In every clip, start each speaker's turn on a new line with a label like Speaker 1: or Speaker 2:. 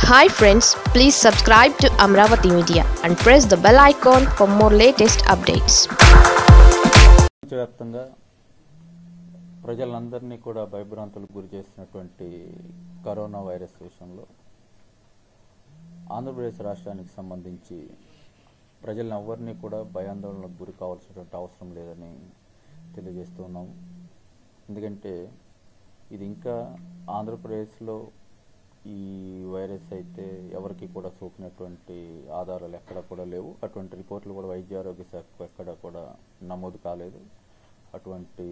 Speaker 1: hi friends please subscribe to Amaravati media and press the bell icon for more latest updates
Speaker 2: ప్రపంచవ్యాప్తంగా ప్రజలందరినీ కూడా భయభ్రాంతులకు గురి చేసినటువంటి కరోనా వైరస్ విషయంలో ఆంధ్రప్రదేశ్ రాష్ట్రానికి సంబంధించి ప్రజలను ఎవరిని కూడా భయాందోళనకు గురి కావాల్సినటువంటి అవసరం లేదని తెలియజేస్తున్నాము ఎందుకంటే ఇది ఇంకా ఆంధ్రప్రదేశ్లో ఈ వైరస్ అయితే ఎవరికి కూడా సోకినటువంటి ఆధారాలు ఎక్కడ కూడా లేవు అటువంటి రిపోర్ట్లు కూడా వైద్య ఆరోగ్య శాఖకు ఎక్కడ కూడా నమోదు కాలేదు అటువంటి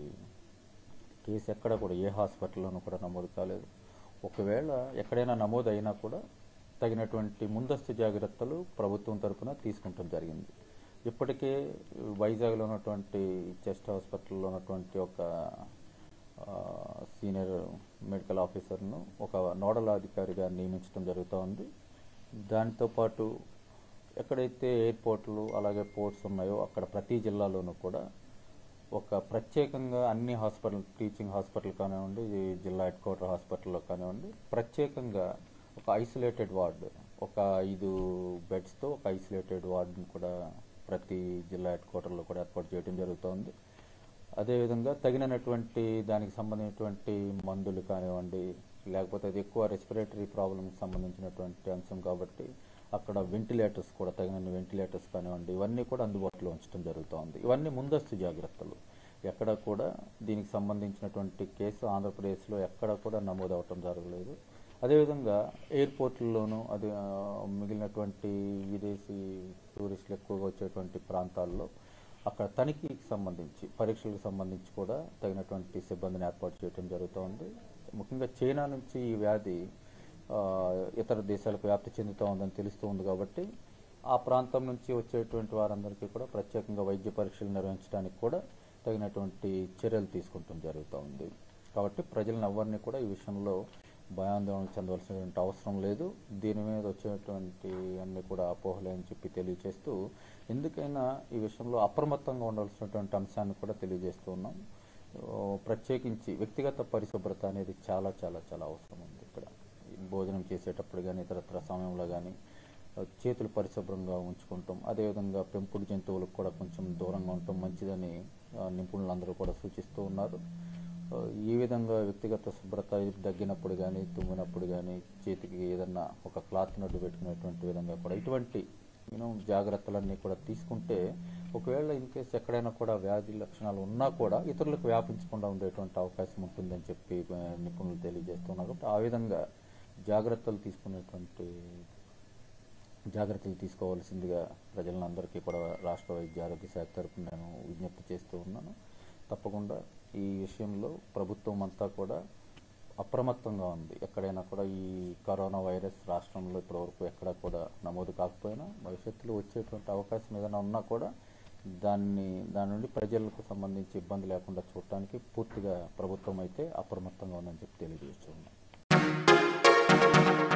Speaker 2: కేసు ఎక్కడ కూడా ఏ హాస్పిటల్లోనూ కూడా నమోదు కాలేదు ఒకవేళ ఎక్కడైనా నమోదు అయినా కూడా తగినటువంటి ముందస్తు జాగ్రత్తలు ప్రభుత్వం తరపున తీసుకుంటాం జరిగింది ఇప్పటికే వైజాగ్లో ఉన్నటువంటి చెస్ట్ హాస్పిటల్లో ఉన్నటువంటి ఒక ఆ, సీనియర్ మెడికల్ ఆఫీసర్ను ఒక నోడల్ అధికారిగా నియమించడం జరుగుతూ ఉంది దాంతో పాటు ఎక్కడైతే ఎయిర్పోర్ట్లు అలాగే పోర్ట్స్ ఉన్నాయో అక్కడ ప్రతి జిల్లాలోనూ కూడా ఒక ప్రత్యేకంగా అన్ని హాస్పిటల్ టీచింగ్ హాస్పిటల్ కానివ్వండి ఈ జిల్లా హెడ్ క్వార్టర్ హాస్పిటల్లో కానివ్వండి ప్రత్యేకంగా ఒక ఐసోలేటెడ్ వార్డు ఒక ఐదు బెడ్స్తో ఒక ఐసోలేటెడ్ వార్డును కూడా ప్రతి జిల్లా హెడ్ క్వార్టర్లో కూడా ఏర్పాటు చేయడం జరుగుతోంది అదేవిధంగా తగినటువంటి దానికి సంబంధించినటువంటి మందులు కానివ్వండి లేకపోతే అది ఎక్కువ రెస్పిరేటరీ ప్రాబ్లమ్కి సంబంధించినటువంటి అంశం కాబట్టి అక్కడ వెంటిలేటర్స్ కూడా తగిన వెంటిలేటర్స్ కానివ్వండి ఇవన్నీ కూడా అందుబాటులో ఉంచడం జరుగుతోంది ఇవన్నీ ముందస్తు జాగ్రత్తలు ఎక్కడ కూడా దీనికి సంబంధించినటువంటి కేసు ఆంధ్రప్రదేశ్లో ఎక్కడ కూడా నమోదు అవటం జరగలేదు అదేవిధంగా ఎయిర్పోర్ట్లలోనూ అది ఆ, మిగిలినటువంటి విదేశీ టూరిస్టులు ఎక్కువగా వచ్చేటువంటి ప్రాంతాల్లో అక్కడ తనిఖీకి సంబంధించి పరీక్షలకు సంబంధించి కూడా తగినటువంటి సిబ్బందిని ఏర్పాటు చేయడం జరుగుతోంది ముఖ్యంగా చైనా నుంచి ఈ వ్యాధి ఆ, ఇతర దేశాలకు వ్యాప్తి చెందుతూ ఉందని తెలుస్తూ ఉంది కాబట్టి ఆ ప్రాంతం నుంచి వచ్చేటువంటి వారందరికీ కూడా ప్రత్యేకంగా వైద్య పరీక్షలు నిర్వహించడానికి కూడా తగినటువంటి చర్యలు తీసుకుంటం జరుగుతూ ఉంది కాబట్టి ప్రజలను ఎవరిని కూడా ఈ విషయంలో భయాందోళన చెందవలసినటువంటి అవసరం లేదు దీని మీద వచ్చేటువంటి అన్ని కూడా అపోహలే అని చెప్పి తెలియజేస్తూ ఎందుకైనా ఈ విషయంలో అప్రమత్తంగా ఉండాల్సినటువంటి అంశాన్ని కూడా తెలియజేస్తూ ఉన్నాం ఓ, ప్రత్యేకించి వ్యక్తిగత పరిశుభ్రత అనేది చాలా చాలా చాలా అవసరం ఉంది ఇక్కడ భోజనం చేసేటప్పుడు కానీ ఇతరత్ర సమయంలో కానీ చేతులు పరిశుభ్రంగా ఉంచుకుంటాం అదేవిధంగా పెంపుడు జంతువులకు కూడా కొంచెం దూరంగా ఉండటం మంచిదని ఆ, నిపుణులందరూ కూడా సూచిస్తూ ఉన్నారు ఆ, ఈ విధంగా వ్యక్తిగత శుభ్రత దగ్గినప్పుడు కానీ తుమ్మినప్పుడు కానీ చేతికి ఏదన్నా ఒక క్లాత్ నడ్డు పెట్టుకునేటువంటి విధంగా కూడా ఇటువంటి యూనో జాగ్రత్తలన్నీ కూడా తీసుకుంటే ఒకవేళ ఇన్ కేసు ఎక్కడైనా కూడా వ్యాధి లక్షణాలు ఉన్నా కూడా ఇతరులకు వ్యాపించకుండా ఉండేటువంటి అవకాశం ఉంటుందని చెప్పి ఆ, నిపుణులు తెలియజేస్తున్నారు కాబట్టి ఆ విధంగా జాగ్రత్తలు తీసుకునేటువంటి జాగ్రత్తలు తీసుకోవాల్సిందిగా ప్రజలందరికీ కూడా రాష్ట్ర వైద్య ఆరోగ్య శాఖ తరపున నేను విజ్ఞప్తి చేస్తూ ఉన్నాను తప్పకుండా ఈ విషయంలో ప్రభుత్వం అంతా కూడా అప్రమత్తంగా ఉంది ఎక్కడైనా కూడా ఈ కరోనా వైరస్ రాష్ట్రంలో ఇప్పటివరకు ఎక్కడ కూడా నమోదు కాకపోయినా భవిష్యత్తులో వచ్చేటువంటి అవకాశం ఏదైనా ఉన్నా కూడా దాన్ని దాని నుండి ప్రజలకు సంబంధించి ఇబ్బంది లేకుండా చూడటానికి పూర్తిగా ప్రభుత్వం అయితే అప్రమత్తంగా ఉందని చెప్పి తెలియజేస్తున్నాం